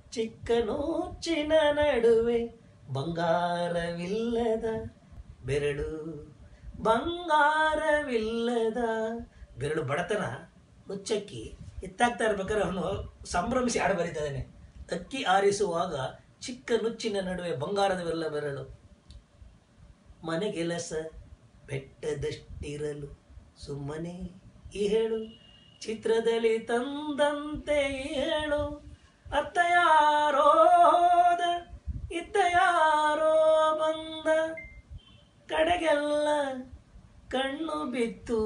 ಚಿಕ್ಕ ನೂಚಿನ ನಡುವೆ ಬಂಗಾರವಿಲ್ಲದ ಬೆರಳು ಬಂಗಾರವಿಲ್ಲದ ಬೆರಳು ಬಡತನ ನುಚ್ಚಕ್ಕಿ ಎತ್ತಾಗ್ತಾ ಇರ್ಬೇಕಾದ್ರೆ ಅವನು ಸಂಭ್ರಮಿಸಿ ಹಾಡು ಬರೀತಾನೆ ಅಕ್ಕಿ ಆರಿಸುವಾಗ ಚಿಕ್ಕ ನುಚ್ಚಿನ ನಡುವೆ ಬಂಗಾರದವೆಲ್ಲ ಬೆರಳು ಮನೆಗೆಲಸ ಬೆಟ್ಟದಷ್ಟಿರಲು ಸುಮ್ಮನೆ ಈ ಹೇಳು ಚಿತ್ರದಲ್ಲಿ ತಂದಂತೆ ಈ ಹೇಳು ಅತ್ತ ಯಾರೋ ಹೋದ ಇತ್ತ ಯಾರೋ ಬಂದ ಕಡೆಗೆಲ್ಲ ಕಣ್ಣು ಬಿತ್ತು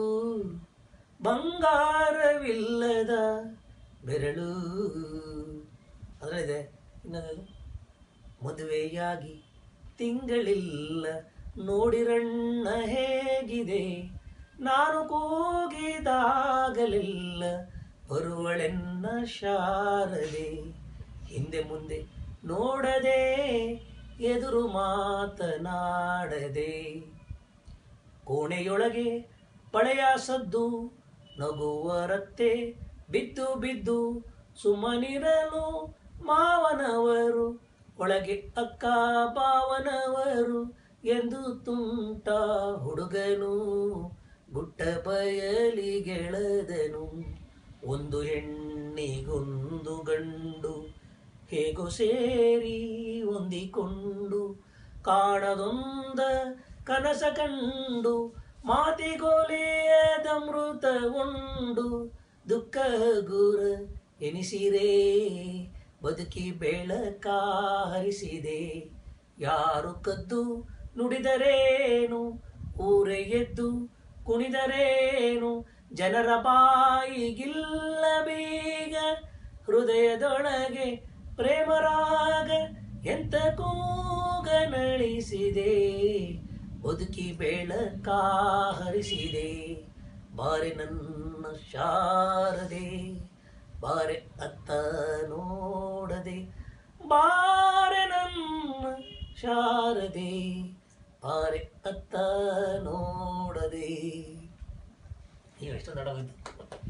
ಬಂಗಾರವಿಲ್ಲದ ಬೆರಳು ಅದರಲ್ಲಿದೆ ಇನ್ನೊಂದು ಮದುವೆಯಾಗಿ ತಿಂಗಳಿಲ್ಲ ನೋಡಿರಣ್ಣ ಹೇಗಿದೆ ನಾನು ಕೂಗಿದಾಗಲೆಲ್ಲ ಬರುವಳೆನ್ನ ಶಾರದೆ ಹಿಂದೆ ಮುಂದೆ ನೋಡದೆ ಎದುರು ಮಾತನಾಡದೆ ಕೋಣೆಯೊಳಗೆ ಪಳೆಯ ಸದ್ದು ನಗುವರತ್ತೆ ಬಿದ್ದು ಬಿದ್ದು ಸುಮ್ಮನಿರಲು ಮಾವನವರು ಒಳಗೆ ಅಕ್ಕ ಬಾವನವರು ಎಂದು ತುಂಟ ಹುಡುಗನು ಗುಟ್ಟ ಬಯಲಿಗೆಳೆದನು ಒಂದು ಹೆಣ್ಣಿಗೊಂದು ಗಂಡು ಹೇಗೋ ಸೇರಿ ಹೊಂದಿಕೊಂಡು ಕಾಣದೊಂದ ಕನಸ ಕಂಡು ಮಾತಿಗೋಲಿಯದ ಮೃತ ಉಂಡು ದುಃಖ ಗುರ ಎನಿಸಿರೇ ಬದುಕಿ ಬೆಳಕ ಹರಿಸಿದೆ ಯಾರು ಕದ್ದು ನುಡಿದರೇನು ಊರೇ ಎದ್ದು ಕುಣಿದರೇನು ಜನರ ಬಾಯಿಗಿಲ್ಲ ಬೀಗ ಹೃದಯದೊಳಗೆ ಪ್ರೇಮರಾಗ ಎಂತ ಕೂಗ ನಳಿಸಿದೆ ಬದುಕಿ ಬೆಳಕ ಹರಿಸಿದೆ ಬಾರೆ ನನ್ನ ಶಾರದೆ ಬಾರೆ ಅತ್ತ ನೋಡದೆ ಬಾರೆ ನನ್ನ ಶಾರದೆ ಬಾರೆ ಅತ್ತ ನೋಡದೆ ನೀವು ಎಷ್ಟು ದೊಡ್ಡವಾಯ್ತು